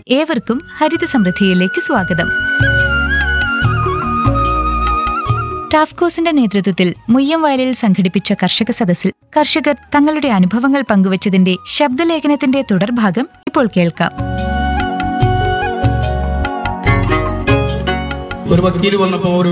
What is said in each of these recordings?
ഏവർക്കും ഹരിത സമൃദ്ധിയിലേക്ക് സ്വാഗതം ടാഫ്കോസിന്റെ നേതൃത്വത്തിൽ മുയ്യംവയലിൽ സംഘടിപ്പിച്ച കർഷക സദസ്സിൽ കർഷകർ തങ്ങളുടെ അനുഭവങ്ങൾ പങ്കുവച്ചതിന്റെ ശബ്ദലേഖനത്തിന്റെ തുടർഭാഗം ഇപ്പോൾ കേൾക്കാം ഒരു വക്കീൽ വന്നപ്പോ ഒരു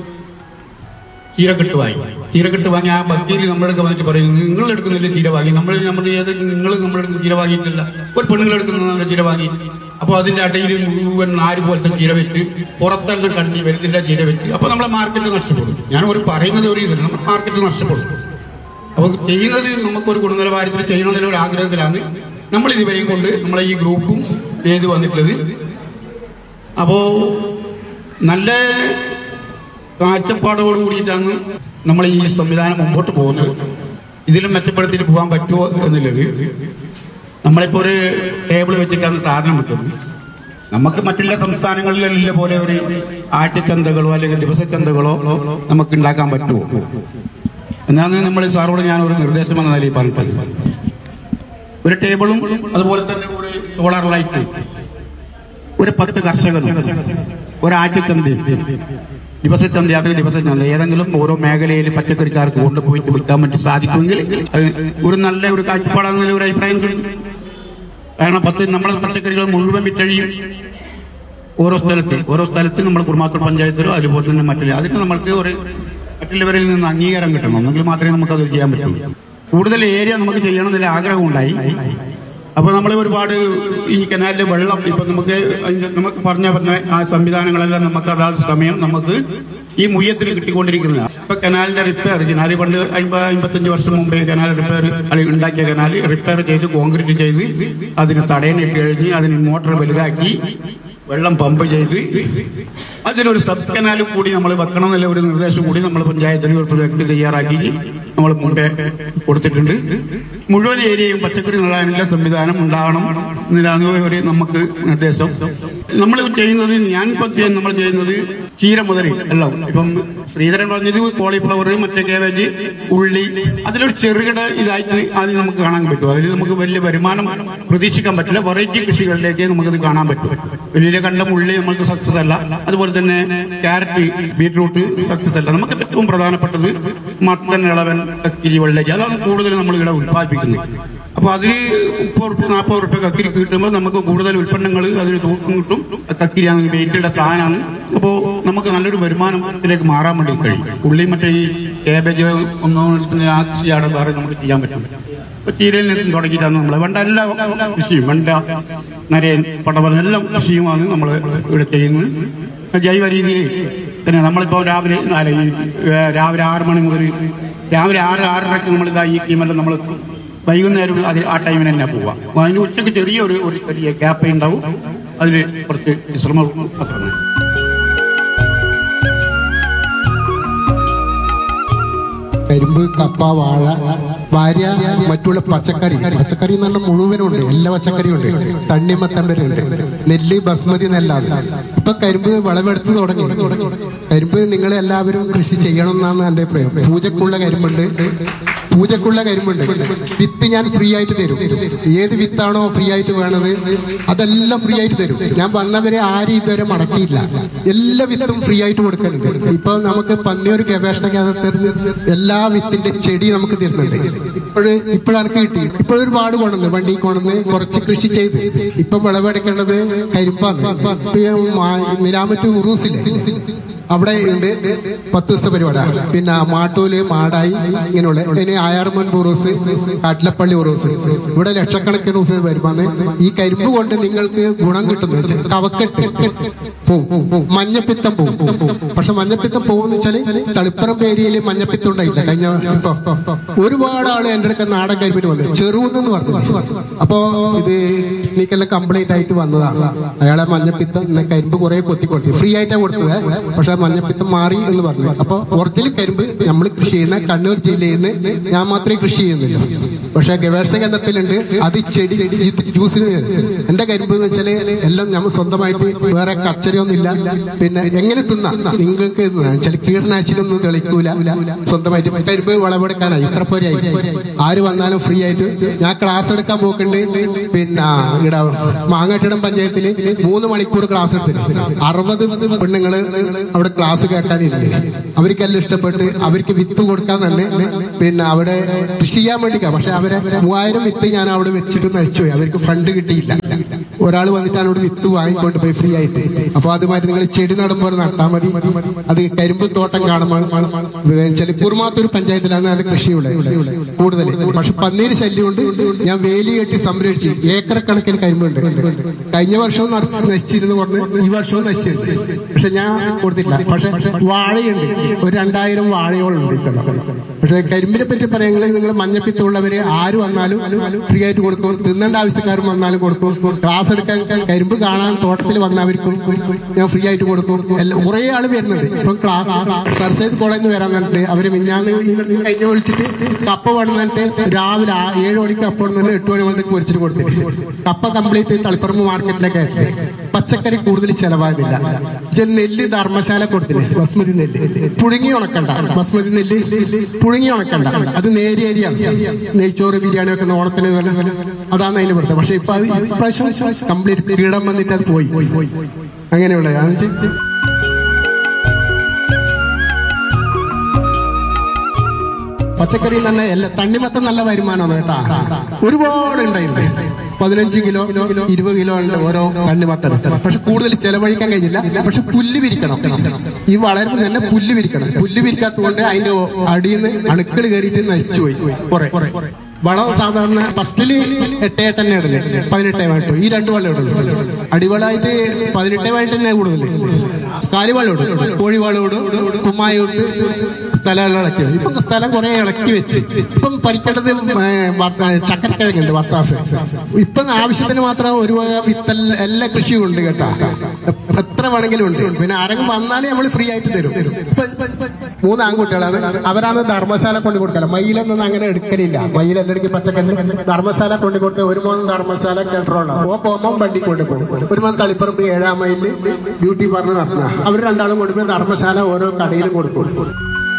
തീരക്കെട്ട് വാങ്ങി തീരക്കെട്ട് വാങ്ങി ആ വക്കീൽ നമ്മുടെ അടുത്ത് വന്നിട്ട് പറയും നിങ്ങൾ എടുക്കുന്നില്ല തീര വാങ്ങി നമ്മൾ നമ്മൾ ഏത് നിങ്ങൾ നമ്മുടെ അടുത്ത് തീര വാങ്ങിയിട്ടില്ല ഒരു പെണ്ണുങ്ങൾ എടുക്കുന്ന തീര വാങ്ങി അപ്പോൾ അതിന്റെ അടയിൽ മുഴുവൻ നാല് പോലത്തെ ചീര വെച്ച് പുറത്തെല്ലാം കണ്ണി വരുന്നില്ല ചീര വെച്ച് അപ്പോൾ നമ്മളെ മാർക്കറ്റ് നഷ്ടപ്പെടും ഞാൻ ഒരു പറയുന്നത് ഒരു ഇതില്ല നമ്മുടെ മാർക്കറ്റ് നഷ്ടപ്പെടും അപ്പോൾ ചെയ്യുന്നത് നമുക്കൊരു ഗുണനിലവാരത്തിൽ ചെയ്യണമെന്നുള്ള ഒരു ആഗ്രഹത്തിലാണ് നമ്മൾ ഇതുവരെയും കൊണ്ട് നമ്മളെ ഈ ഗ്രൂപ്പും ചെയ്ത് വന്നിട്ടുള്ളത് അപ്പോ നല്ല കാഴ്ചപ്പാടോട് കൂടിയിട്ടാണ് നമ്മൾ ഈ സംവിധാനം മുമ്പോട്ട് പോകുന്നത് ഇതിലും മെച്ചപ്പെടുത്തിയിട്ട് പോകാൻ പറ്റുമോ എന്നുള്ളത് നമ്മളിപ്പോൾ ഒരു ടേബിൾ വെച്ചിട്ടാണ് സാധനം വെക്കുന്നത് നമുക്ക് മറ്റുള്ള സംസ്ഥാനങ്ങളിലുള്ള പോലെ ഒരു ആഴ്ചച്ചന്തകളോ അല്ലെങ്കിൽ ദിവസച്ചന്തകളോ നമുക്ക് ഉണ്ടാക്കാൻ പറ്റുമോ എന്നാണ് നമ്മൾ സാറോട് ഞാൻ ഒരു നിർദ്ദേശം എന്ന നിലയിൽ പറഞ്ഞത് ഒരു ടേബിളും അതുപോലെ തന്നെ ഒരു സോളാർ ലൈറ്റ് ഒരു പത്ത് കർഷകരും ഒരാഴ്ചച്ചന്തയും ദിവസച്ചന്ത അത് ദിവസച്ചന്ത ഏതെങ്കിലും ഓരോ മേഖലയിൽ പച്ചക്കറിക്കാർക്ക് കൊണ്ടുപോയിട്ട് വിൽക്കാൻ വേണ്ടി സാധിക്കുമെങ്കിൽ അത് ഒരു നല്ല ഒരു കാഴ്ചപ്പാടാണെന്നുള്ള ഒരു അഭിപ്രായം കിട്ടും കാരണം പത്ത് നമ്മളെ പച്ചക്കറികൾ മുഴുവൻ വിറ്റഴിയും ഓരോ സ്ഥലത്ത് ഓരോ സ്ഥലത്ത് നമ്മൾ കുറുമാത്തൂർ പഞ്ചായത്തിലോ അതുപോലെ തന്നെ മറ്റുള്ള അതിന് നമ്മൾക്ക് ഒരു മറ്റുള്ളവരിൽ നിന്ന് അംഗീകാരം കിട്ടണം എന്നെങ്കിൽ മാത്രമേ നമുക്ക് അത് ചെയ്യാൻ പറ്റൂ കൂടുതൽ ഏരിയ നമുക്ക് ചെയ്യണം എന്നുള്ള ആഗ്രഹം ഉണ്ടായി അപ്പോൾ നമ്മൾ ഒരുപാട് ഈ കനാലിലെ വെള്ളം ഇപ്പൊ നമുക്ക് അതിന്റെ നമുക്ക് പറഞ്ഞ പറഞ്ഞ ആ സംവിധാനങ്ങളെല്ലാം നമുക്ക് അതാത് സമയം നമുക്ക് ഈ മുയ്യത്തിൽ കിട്ടിക്കൊണ്ടിരിക്കുന്നതാണ് ഇപ്പൊ കനാലിന്റെ റിപ്പയർ കനാല് പണ്ട് അമ്പത് അമ്പത്തഞ്ച് വർഷം മുമ്പേ കനാൽ റിപ്പയർ ഉണ്ടാക്കിയ കനാൽ റിപ്പയർ ചെയ്ത് കോൺക്രീറ്റ് ചെയ്ത് അതിന് തടയണിട്ട് കഴിഞ്ഞ് അതിന് മോട്ടോർ വലുതാക്കി വെള്ളം പമ്പ് ചെയ്ത് അതിനൊരു സബ് കനാൽ കൂടി നമ്മൾ വെക്കണം എന്നുള്ള ഒരു നിർദ്ദേശം കൂടി നമ്മൾ പഞ്ചായത്തിന് ഒരു പ്രൊജക്ട് തയ്യാറാക്കി നമ്മൾ മുമ്പേ കൊടുത്തിട്ടുണ്ട് മുഴുവൻ ഏരിയയും പച്ചക്കറി നടാനുള്ള സംവിധാനം ഉണ്ടാവണം എന്നതാണ് ഒരു നമുക്ക് നിർദ്ദേശം നമ്മൾ ചെയ്യുന്നത് ഞാൻ ഇപ്പം നമ്മൾ ചെയ്യുന്നത് ചീര മുതൽ എല്ലാം ഇപ്പം ശ്രീധരൻ പറഞ്ഞത് കോളിഫ്ലവർ മറ്റേ കേബേജ് ഉള്ളി അതിലൊരു ചെറുകിട ഇതായിട്ട് ആദ്യം നമുക്ക് കാണാൻ പറ്റും അതിൽ നമുക്ക് വലിയ വരുമാനം പ്രതീക്ഷിക്കാൻ പറ്റില്ല വെറൈറ്റി കൃഷികളിലേക്ക് നമുക്കത് കാണാൻ പറ്റും വലിയ കണ്ടം ഉള്ളി നമുക്ക് സക്സസ് അല്ല അതുപോലെ തന്നെ ക്യാരറ്റ് ബീട്രൂട്ട് സക്സസ് അല്ല നമുക്ക് ഏറ്റവും പ്രധാനപ്പെട്ടത് മത്തൻ ഇളവൻ കക്കിരി വെള്ളരി അതാണ് കൂടുതൽ നമ്മൾ ഇവിടെ ഉത്പാദിപ്പിക്കുന്നത് അപ്പൊ അതിന് മുപ്പത് ഉറുപ്പ് നാൽപ്പത് ഉറുപ്പ് കക്കിരി കിട്ടുമ്പോൾ നമുക്ക് കൂടുതൽ ഉൽപ്പന്നങ്ങൾ അതിന് തൂക്കം കിട്ടും കക്കിരിയാണ് വെയിറ്റുള്ള സാധനമാണ് അപ്പോൾ നമുക്ക് നല്ലൊരു വരുമാനത്തിലേക്ക് മാറാൻ വേണ്ടി കഴിയും ഉള്ളി മറ്റേ ഈ കേബേജ് ഒന്നും ആ കൃഷിയാണ് വേറെ നമുക്ക് ചെയ്യാൻ പറ്റും ഇപ്പൊ ചീരയിൽ നിന്നും തുടങ്ങിയിട്ടാണ് നമ്മൾ വേണ്ട എല്ലാ കൃഷിയും വെണ്ട നരയൻ പടവലം എല്ലാം കൃഷിയുമാണ് നമ്മൾ ഇവിടെ ചെയ്യുന്നത് ജൈവ രീതിയിൽ തന്നെ നമ്മളിപ്പോൾ രാവിലെ അല്ല ഈ ഏ, രാവിലെ ആറ് മണി മുതൽ രാവിലെ ആറ് ആറരയ്ക്ക് നമ്മൾ ഇതാ ഈ ടീമെല്ലാം നമ്മൾ വൈകുന്നേരം അത് ആ ടൈമിന് തന്നെ പോവാം അപ്പൊ അതിന് ഉച്ചയ്ക്ക് ചെറിയ ഒരു ഒരു ചെറിയ ഗ്യാപ്പ് ഉണ്ടാവും അതിൽ കുറച്ച് വിശ്രമം മാത്രമേ കരിമ്പ് കപ്പ വാഴ ഭാര്യ മറ്റുള്ള പച്ചക്കറി പച്ചക്കറി എന്ന് പറഞ്ഞാൽ മുഴുവനുണ്ട് എല്ലാ പച്ചക്കറിയും ഉണ്ട് തണ്ണിമത്തൻ വരെ ഉണ്ട് നെല്ല് ബസ്മതി നെല്ലാണ് ഇപ്പൊ കരിമ്പ് വിളവെടുത്ത് തുടങ്ങി കരിമ്പ് നിങ്ങൾ എല്ലാവരും കൃഷി ചെയ്യണം എന്നാണ് എന്റെ അഭിപ്രായം പൂജക്കുള്ള കരിമ്പുണ്ട് പൂജക്കുള്ള കരിമ്പുണ്ട് വിത്ത് ഞാൻ ഫ്രീ ആയിട്ട് തരും ഏത് വിത്താണോ ഫ്രീ ആയിട്ട് വേണത് അതെല്ലാം ഫ്രീ ആയിട്ട് തരും ഞാൻ വന്നവരെ ആരും ഇതുവരെ മടക്കിയില്ല എല്ലാ വിത്തും ഫ്രീ ആയിട്ട് കൊടുക്കുന്നുണ്ട് ഇപ്പൊ നമുക്ക് പന്നിയൊരു ഗവേഷണ കേന്ദ്രത്തിൽ എല്ലാ വിത്തിന്റെ ചെടി നമുക്ക് തരുന്നുണ്ട് ഇപ്പോഴ് ഇപ്പോഴാർക്ക് കിട്ടി ഇപ്പോൾ ഒരുപാട് കൊണ്ടുവന്ന് വണ്ടി കൊണ്ടുവന്ന് കുറച്ച് കൃഷി ചെയ്ത് ഇപ്പൊ വിളവെടുക്കേണ്ടത് കരിമ്പാണ് ഇപ്പൊ ഈ മാ- നിലാമറ്റ് ഉറൂസില്ലേ അവിടെ ഉണ്ട് പത്ത് ദിവസത്തെ പരിപാടി പിന്നെ മാട്ടൂല് മാടായി ഇങ്ങനെയുള്ള ഇനി ആയാർമൻ ഉറൂസ് കാട്ടിലപ്പള്ളി ഉറൂസ് ഇവിടെ ലക്ഷക്കണക്കിന് രൂപ വരുമാന്ന് ഈ കരിമ്പ് കൊണ്ട് നിങ്ങൾക്ക് ഗുണം കിട്ടുന്നത് കവക്കെട്ട് പോവും മഞ്ഞപ്പിത്തം പോവും പക്ഷെ മഞ്ഞപ്പിത്തം പോകുന്ന വെച്ചാല് തളിപ്പറമ്പ് ഏരിയയിൽ മഞ്ഞപ്പിത്തം ഉണ്ടായില്ല കഴിഞ്ഞ ഇപ്പൊ ഒരുപാട് ആള് എന്റെ അടുക്ക നാടൻ കരിമ്പിന് വന്നു ചെറുവെന്ന് പറഞ്ഞു അപ്പോ ഇത് നീക്കെല്ലാം കംപ്ലൈന്റ് ആയിട്ട് വന്നതാണ് അയാളെ മഞ്ഞപ്പിത്തം ഇന്ന് കരിമ്പ് കുറെ കൊത്തിക്കൊടുത്തു ഫ്രീ ആയിട്ടാണ് കൊടുത്തത് പക്ഷെ ആ മഞ്ഞപ്പിത്തം മാറി എന്ന് പറഞ്ഞു അപ്പൊ ഒറിജിനൽ കരിമ്പ് നമ്മൾ കൃഷി ചെയ്യുന്ന കണ്ണൂർ ജില്ലയിൽ നിന്ന് ഞാൻ മാത്രമേ കൃഷി ചെയ്യുന്നില്ല പക്ഷെ ഗവേഷണ കേന്ദ്രത്തിലുണ്ട് അത് ചെടി ജ്യൂസിന് എന്റെ കരിമ്പ് എന്ന് വെച്ചാല് എല്ലാം നമ്മൾ സ്വന്തമായിട്ട് വേറെ കച്ചരയൊന്നും ഇല്ല പിന്നെ എങ്ങനെ തിന്നാം നിങ്ങൾക്ക് ചില കീടനാശിനി ഒന്നും തെളിക്കൂല സ്വന്തമായിട്ട് കരിമ്പ് വിളവെടുക്കാനായി ഇത്ര പോരായി ആര് വന്നാലും ഫ്രീ ആയിട്ട് ഞാൻ ക്ലാസ് എടുക്കാൻ പോക്കുണ്ട് പിന്നെ ഇവിടെ മാങ്ങാട്ടിടം പഞ്ചായത്തില് മൂന്ന് മണിക്കൂർ ക്ലാസ് എടുത്തിട്ട് അറുപത് പെണ്ണുങ്ങള് അവിടെ ക്ലാസ് കേൾക്കാനിരുന്നു അവർക്കെല്ലാം ഇഷ്ടപ്പെട്ട് അവർക്ക് വിത്ത് കൊടുക്കാൻ തന്നെ പിന്നെ അവിടെ കൃഷി ചെയ്യാൻ വേണ്ടി പക്ഷെ അവരെ മൂവായിരം വിത്ത് ഞാൻ അവിടെ വെച്ചിട്ട് നശിച്ചു പോയി അവർക്ക് ഫണ്ട് കിട്ടിയില്ല ഒരാൾ വന്നിട്ട് അവിടെ വിത്ത് വാങ്ങിക്കൊണ്ട് പോയി ഫ്രീ ആയിട്ട് അപ്പൊ അതുമാതിരി നിങ്ങൾ ചെടി നടുമ്പോൾ നട്ടാൽ മതി അത് കരിമ്പ് തോട്ടം കാണുമ്പോൾ വെച്ചാൽ കുറുമാത്തൂർ പഞ്ചായത്തിലാണ് അതിന്റെ കൃഷിയുടെ കൂടുതൽ പക്ഷെ പന്നീര് ശല്യമുണ്ട് ഞാൻ വേലി കെട്ടി സംരക്ഷിച്ചു ഏക്കർ കണക്കിന് കരിമ്പുണ്ട് കഴിഞ്ഞ വർഷവും നടിച്ച് നശിച്ചിരുന്നു പറഞ്ഞ് ഈ വർഷവും നശിച്ചിരുന്നു പക്ഷെ ഞാൻ കൊടുത്തിട്ടില്ല പക്ഷെ വാഴയുണ്ട് ഒരു രണ്ടായിരം വാഴയോളം ഉണ്ട് ഇത്തവണ. പക്ഷെ കരിമ്പിനെ പറ്റി പറയുകയാണെങ്കിൽ നിങ്ങൾ മഞ്ഞപ്പിത്തമുള്ളവര് ആര് വന്നാലും ഫ്രീ ആയിട്ട് കൊടുക്കും തിന്നേണ്ട ആവശ്യക്കാരും വന്നാലും കൊടുക്കും ക്ലാസ് എടുക്കാൻ കരിമ്പ് കാണാൻ തോട്ടത്തിൽ വന്നവർക്കും ഞാൻ ഫ്രീ ആയിട്ട് കൊടുക്കും എല്ലാം കുറേ ആള് വരുന്നുണ്ട് ഇപ്പം ക്ലാസ് സർ സൈദ് കോളേജിൽ നിന്ന് വരാൻ പറഞ്ഞിട്ട് അവര് മിഞ്ഞാന്ന് ഈ കഴിഞ്ഞ വിളിച്ചിട്ട് കപ്പ വേണമെന്നിട്ട് രാവിലെ ആ ഏഴ് മണിക്ക് കപ്പ വേണമെന്ന് എട്ട് മണി മുതൽ പൊരിച്ചിട്ട് കൊടുത്തിട്ട് കപ്പ കംപ്ലീറ്റ് തളിപ്പറമ്പ് മാർക്കറ്റിലേക്ക് അയച്ചു പച്ചക്കറി കൂടുതൽ ചെലവാകുന്നില്ല ഇച്ചിരി നെല്ല് ധർമ്മശാല കൊടുത്തില്ലേ ബസ്മതി നെല്ല് പുഴുങ്ങി ഉണക്കണ്ട ബസ്മതി നെല്ല് പുഴുങ്ങി ഉണക്കണ്ട അത് നേരിയേരിയാണ് നെയ്ച്ചോറ് ബിരിയാണി ഒക്കെ ഓണത്തിന് പോലെ അതാണ് അതിന്റെ പ്രത്യേകത പക്ഷെ ഇപ്പൊ അത് ഇപ്രാവശ്യം കംപ്ലീറ്റ് കീടം വന്നിട്ട് അത് പോയി അങ്ങനെയുള്ള പച്ചക്കറി തന്നെ എല്ലാ തണ്ണിമത്തം നല്ല വരുമാനമാണ് കേട്ടാ ഒരുപാട് ഉണ്ടായിരുന്നു പതിനഞ്ച് കിലോ ഇരുപത് കിലോ ഉണ്ട് ഓരോ തണ്ണിമത്തൻ പക്ഷെ കൂടുതൽ ചെലവഴിക്കാൻ കഴിഞ്ഞില്ല പക്ഷെ പുല്ല് വിരിക്കണം ഈ വളരുമ്പോൾ തന്നെ പുല്ല് വിരിക്കണം പുല്ല് വിരിക്കാത്തതുകൊണ്ട് അതിന്റെ അടിയിൽ നിന്ന് അണുക്കൾ കയറിയിട്ട് നശിച്ചു പോയി കുറെ വളം സാധാരണ ഫസ്റ്റില് എട്ടേ തന്നെ ഇടല് പതിനെട്ടേമായിട്ട് ഈ രണ്ട് വളം ഇടുള്ളൂ അടിവളമായിട്ട് പതിനെട്ടേമായിട്ട് തന്നെ കൂടുതൽ കാലിവളം ഇടും കോഴിവളം ഇടും കുമ്മായി ഇട്ട് സ്ഥലം ഇളക്കി വെക്കും. ഇപ്പൊ സ്ഥലം കുറെ ഇളക്കി വെച്ച് ഇപ്പം പരിക്കേണ്ടത് ചക്കരക്കിഴങ്ങുണ്ട് വത്താസ് ഇപ്പം ആവശ്യത്തിന് മാത്രം ഒരു വക വിത്തല്ല എല്ലാ കൃഷിയും ഉണ്ട് കേട്ടാ എത്ര വേണമെങ്കിലും ഉണ്ട് പിന്നെ ആരെങ്കിലും വന്നാലേ നമ്മൾ ഫ്രീ ആയിട്ട് തരും ഇപ്പൊ- ഇപ്പൊ- ഇപ്പൊ- മൂന്ന് ആൺകുട്ടികളാണ് അവരാണ് ധർമ്മശാല കൊണ്ട് കൊടുക്കല മയിലൊന്നും അങ്ങനെ എടുക്കലില്ല മയിലെല്ലാം എടുക്കി പച്ചക്കറി ധർമ്മശാല കൊണ്ട് കൊടുത്ത ഒരു മോൻ ധർമ്മശാല കെട്ടറോളാണ് ഓ പോകുമ്പോൾ വണ്ടി കൊണ്ടുപോകും ഒരു മോൻ തളിപ്പറമ്പ് ഏഴാം മൈലിൽ ബ്യൂട്ടി പാർലർ നടത്തുന്ന അവർ രണ്ടാളും കൊണ്ടുപോയി ധർമ്മശാല ഓരോ കടയിലും കൊടുക്കും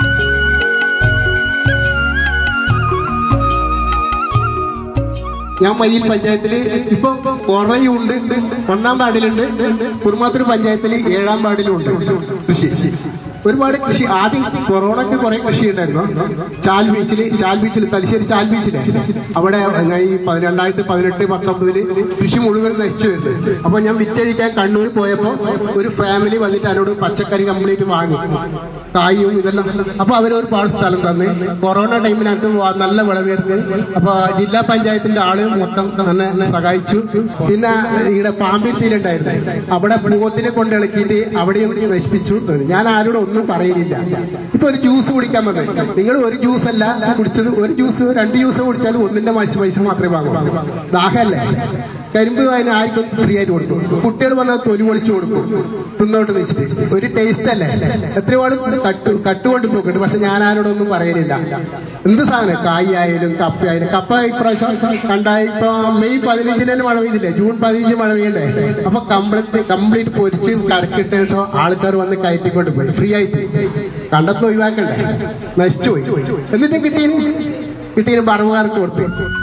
ഞാൻ മയ്യിൽ പഞ്ചായത്തില് ഇപ്പൊ കോറളയും ഉണ്ട് ഒന്നാം വാർഡിലുണ്ട് കുറുമാത്തൂർ പഞ്ചായത്തിൽ ഏഴാം വാർഡിലും ഉണ്ട് കൃഷി ഒരുപാട് കൃഷി ആദ്യം കൊറോണക്ക് കുറെ കൃഷി ഉണ്ടായിരുന്നു ചാൽ ബീച്ചില് ചാൽ ബീച്ചിൽ തലശ്ശേരി ചാൽ ബീച്ചില് അവിടെ ഞാൻ ഈ പതി- രണ്ടായിരത്തി പതിനെട്ട് പത്തൊമ്പതില് കൃഷി മുഴുവൻ നശിച്ചു വരുന്നത് അപ്പൊ ഞാൻ വിറ്റഴിക്കാൻ കണ്ണൂർ പോയപ്പോ ഒരു ഫാമിലി വന്നിട്ട് എന്നോട് പച്ചക്കറി കംപ്ലീറ്റ് വാങ്ങി കായും ഇതെല്ലാം അപ്പൊ അവർ ഒരുപാട് സ്ഥലം തന്ന് കൊറോണ ടൈമിനകത്ത് വ- നല്ല വിളവായിരുന്നു അപ്പൊ ജില്ലാ പഞ്ചായത്തിന്റെ ആള് മൊത്തം തന്നെ സഹായിച്ചു പിന്നെ ഇവിടെ പാമ്പിത്തിയിലുണ്ടായിരുന്നു അവിടെ പൂവത്തിനെ കൊണ്ട് ഇളക്കിയിട്ട് അവിടെയും നശിപ്പിച്ചു ഞാൻ ആരോടും ഒന്നും പറയുന്നില്ല ഇപ്പൊ ഒരു ജ്യൂസ് കുടിക്കാൻ പറഞ്ഞു നിങ്ങൾ ഒരു ജ്യൂസ് അല്ല കുടിച്ചത് ഒരു ജ്യൂസ് രണ്ട് ജ്യൂസ് കുടിച്ചാലും ഒന്നിന്റെ പൈസ പൈസ മാത്രമേ വാങ്ങൂ ദാഹല്ലേ കരിമ്പ് അതിന് ആർക്കും ഫ്രീ ആയിട്ട് കൊടുക്കും കുട്ടികൾ വന്നാൽ തൊലി പൊളിച്ചു കൊടുക്കും തിന്നോട്ട് വെച്ചിട്ട് ഒരു ടേസ്റ്റ് അല്ലേ എത്രയോ ആള് കട്ട് കട്ടുകൊണ്ട് പോക്കുന്നുണ്ട് പക്ഷെ ഞാൻ ആരോടൊന്നും പറയുന്നില്ല എന്ത് സാധനം കായ് ആയാലും കപ്പ ആയാലും കപ്പ ഇപ്രാവശ്യം കണ്ടായി ഇപ്പൊ മെയ് പതിനഞ്ചിന് തന്നെ മഴ പെയ്തില്ലേ ജൂൺ പതിനഞ്ച് മഴ പെയ്യണ്ടേ അപ്പൊ കംപ്ലീറ്റ് കംപ്ലീറ്റ് പൊരിച്ച് കറക്കിട്ട ശേഷം ആൾക്കാർ വന്ന് കയറ്റിക്കൊണ്ട് പോയി ഫ്രീ ആയിട്ട് കണ്ടെന്ന് ഒഴിവാക്കണ്ടേ നശിച്ചു പോയി എന്നിട്ടും കിട്ടീന് കിട്ടീന് പറവുകാർക്ക് കൊടുത്തു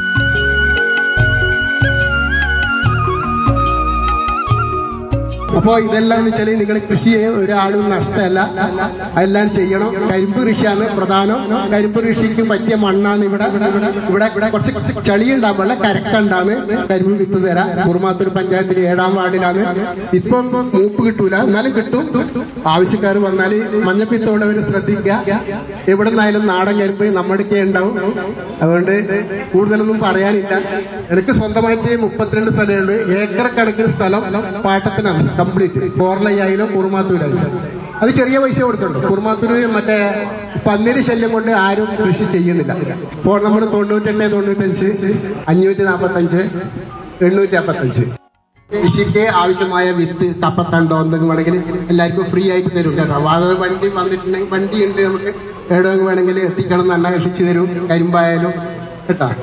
അപ്പോ ഇതെല്ലാം എന്ന് വെച്ചാൽ നിങ്ങൾ കൃഷി ചെയ്യാൻ ഒരാളും നഷ്ടമല്ല അതെല്ലാം ചെയ്യണം കരിമ്പ് കൃഷിയാണ് പ്രധാനം കരിമ്പ് കൃഷിക്ക് പറ്റിയ മണ്ണാണ് ഇവിടെ ഇവിടെ ഇവിടെ ഇവിടെ ഇവിടെ കുറച്ച് കുറച്ച് ചളി ഉണ്ടാകുമ്പോൾ കരക്കുണ്ടാണ് കരിമ്പ് വിത്ത് തരാം കുറുമാത്തൂർ പഞ്ചായത്തിൽ ഏഴാം വാർഡിലാണ് ഇപ്പം മൂപ്പ് കിട്ടൂല എന്നാലും കിട്ടും ആവശ്യക്കാർ വന്നാൽ മഞ്ഞപ്പിത്തമുള്ളവർ ശ്രദ്ധിക്കുക എവിടെ നിന്നായാലും നാടൻ കരിമ്പ് നമ്മുടെയൊക്കെ ഉണ്ടാവും അതുകൊണ്ട് കൂടുതലൊന്നും പറയാനില്ല എനിക്ക് സ്വന്തമായിട്ട് മുപ്പത്തിരണ്ട് സ്ഥലമുണ്ട് ഏക്കർ കണക്കിന് സ്ഥലം പാട്ടത്തിനാണ് കംപ്ലീറ്റ് കോർലയായാലും കുറുമാത്തൂരായാലും അത് ചെറിയ പൈസ കൊടുക്കുന്നുണ്ട് കുറുമാത്തൂര് മറ്റേ പന്നിരി ശല്യം കൊണ്ട് ആരും കൃഷി ചെയ്യുന്നില്ല ഇപ്പോൾ നമ്മൾ തൊണ്ണൂറ്റെട്ട് തൊണ്ണൂറ്റഞ്ച് അഞ്ഞൂറ്റി നാൽപ്പത്തഞ്ച് എണ്ണൂറ്റി അമ്പത്തഞ്ച് കൃഷിക്ക് ആവശ്യമായ വിത്ത് കപ്പത്തണ്ടോ എന്തെങ്കിലും വേണമെങ്കിൽ എല്ലാവർക്കും ഫ്രീ ആയിട്ട് തരും കേട്ടോ അത് വണ്ടി വന്നിട്ടുണ്ടെങ്കിൽ വണ്ടി ഉണ്ട് നമുക്ക് എവിടെ വേണമെങ്കിൽ എത്തിക്കണം എന്ന് എന്നെ എത്തിച്ചു തരും കരിമ്പായാലും കേട്ടാ